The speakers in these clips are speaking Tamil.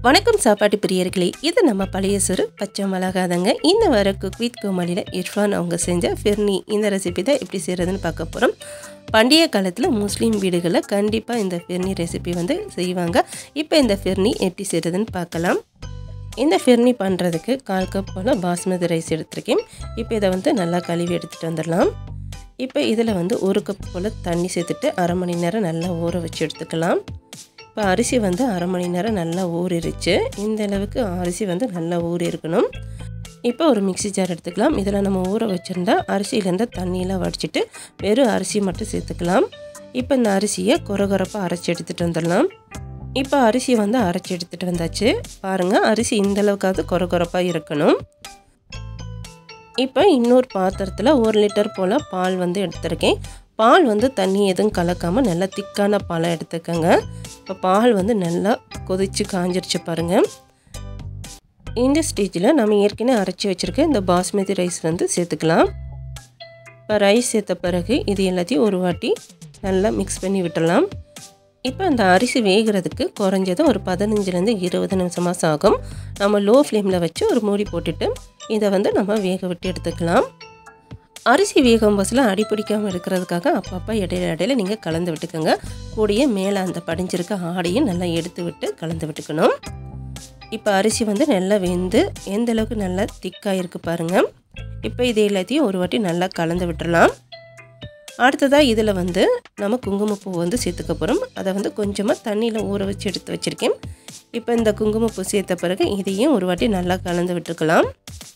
வணக்கம் சாப்பாட்டு பிரியர்களே இது நம்ம பழைய சிறு பச்சை மிளகாதாங்க இந்த வர குக் வித் கோமாளியில் இர்ஃபான் அவங்க செஞ்ச ஃபிர்னி இந்த ரெசிபி தான் எப்படி செய்கிறதுன்னு பார்க்க போகிறோம் பண்டிகை காலத்தில் முஸ்லீம் வீடுகளில் கண்டிப்பாக இந்த ஃபிர்னி ரெசிபி வந்து செய்வாங்க இப்போ இந்த ஃபிர்னி எப்படி செய்கிறதுன்னு பார்க்கலாம் இந்த ஃபிர்னி பண்ணுறதுக்கு கால் கப் போல் பாஸ்மதி ரைஸ் எடுத்திருக்கேன் இப்போ இதை வந்து நல்லா கழுவி எடுத்துகிட்டு வந்துடலாம் இப்போ இதில் வந்து ஒரு கப் போல் தண்ணி சேர்த்துட்டு அரை மணி நேரம் நல்லா ஊற வச்சு எடுத்துக்கலாம் இப்போ அரிசி வந்து அரை மணி நேரம் நல்லா ஊறிடுச்சு இந்த அளவுக்கு அரிசி வந்து நல்லா ஊறி இருக்கணும் இப்போ ஒரு மிக்சி ஜார் எடுத்துக்கலாம் இதில் நம்ம ஊற வச்சுருந்தா அரிசியிலேருந்து தண்ணியெலாம் வடிச்சிட்டு வெறும் அரிசி மட்டும் சேர்த்துக்கலாம் இப்போ இந்த அரிசியை குறகுறப்பாக அரைச்சி எடுத்துகிட்டு வந்துடலாம் இப்போ அரிசி வந்து அரைச்சி எடுத்துகிட்டு வந்தாச்சு பாருங்கள் அரிசி இந்த அளவுக்காவது குறகுறப்பாக இருக்கணும் இப்போ இன்னொரு பாத்திரத்தில் ஒரு லிட்டர் போல் பால் வந்து எடுத்திருக்கேன் பால் வந்து தண்ணி எதுவும் கலக்காமல் நல்லா திக்கான பாலாக எடுத்துக்கோங்க இப்போ பால் வந்து நல்லா கொதித்து காஞ்சிருச்சு பாருங்கள் இந்த ஸ்டேஜில் நம்ம ஏற்கனவே அரைச்சி வச்சுருக்க இந்த பாஸ்மதி ரைஸ் வந்து சேர்த்துக்கலாம் இப்போ ரைஸ் சேர்த்த பிறகு இது எல்லாத்தையும் ஒரு வாட்டி நல்லா மிக்ஸ் பண்ணி விட்டுடலாம் இப்போ அந்த அரிசி வேகிறதுக்கு குறைஞ்சது ஒரு பதினஞ்சுலேருந்து இருபது நிமிஷமாக ஆகும் நம்ம லோ ஃப்ளேமில் வச்சு ஒரு மூடி போட்டுட்டு இதை வந்து நம்ம வேக விட்டு எடுத்துக்கலாம் அரிசி வேகும் பஸ்ஸில் அடி பிடிக்காமல் இருக்கிறதுக்காக அப்பப்போ இடையில இடையில நீங்கள் கலந்து விட்டுக்கோங்க கூடிய மேலே அந்த படிஞ்சிருக்க ஆடையும் நல்லா எடுத்து விட்டு கலந்து விட்டுக்கணும் இப்போ அரிசி வந்து நல்லா வெந்து எந்த அளவுக்கு நல்லா திக்காக இருக்குது பாருங்கள் இப்போ இது எல்லாத்தையும் ஒரு வாட்டி நல்லா கலந்து விட்டுறலாம் அடுத்ததாக இதில் வந்து நம்ம குங்குமப்பூ வந்து சேர்த்துக்க போகிறோம் அதை வந்து கொஞ்சமாக தண்ணியில் ஊற வச்சு எடுத்து வச்சுருக்கேன் இப்போ இந்த குங்குமப்பூ சேர்த்த பிறகு இதையும் ஒரு வாட்டி நல்லா கலந்து விட்டுக்கலாம்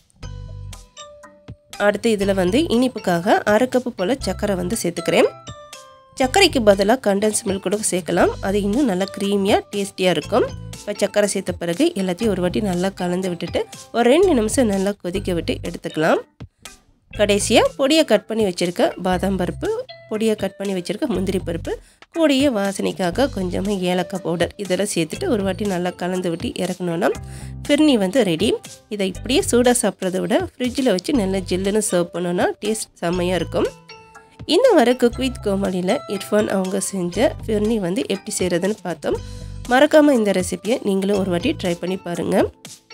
அடுத்து இதில் வந்து இனிப்புக்காக அரை கப்பு போல் சர்க்கரை வந்து சேர்த்துக்கிறேன் சர்க்கரைக்கு பதிலாக கண்டன்ஸ் மில்க் கூட சேர்க்கலாம் அது இன்னும் நல்லா க்ரீமியாக டேஸ்டியாக இருக்கும் இப்போ சர்க்கரை சேர்த்த பிறகு எல்லாத்தையும் ஒரு வாட்டி நல்லா கலந்து விட்டுட்டு ஒரு ரெண்டு நிமிஷம் நல்லா கொதிக்க விட்டு எடுத்துக்கலாம் கடைசியாக பொடியை கட் பண்ணி வச்சுருக்க பாதாம் பருப்பு பொடியை கட் பண்ணி வச்சுருக்க முந்திரி பருப்பு கூடிய வாசனைக்காக கொஞ்சமாக ஏலக்காய் பவுடர் இதெல்லாம் சேர்த்துட்டு ஒரு வாட்டி நல்லா கலந்து விட்டு இறக்கணுன்னா ஃபிர்னி வந்து ரெடி இதை இப்படியே சூடாக சாப்பிட்றத விட ஃப்ரிட்ஜில் வச்சு நல்லா ஜில்லுன்னு சர்வ் பண்ணோன்னா டேஸ்ட் செம்மையாக இருக்கும் இந்த வர குக் வித் கோமாளியில் இர்ஃபான் அவங்க செஞ்ச ஃபிர்னி வந்து எப்படி செய்கிறதுன்னு பார்த்தோம் மறக்காமல் இந்த ரெசிப்பியை நீங்களும் ஒரு வாட்டி ட்ரை பண்ணி பாருங்கள்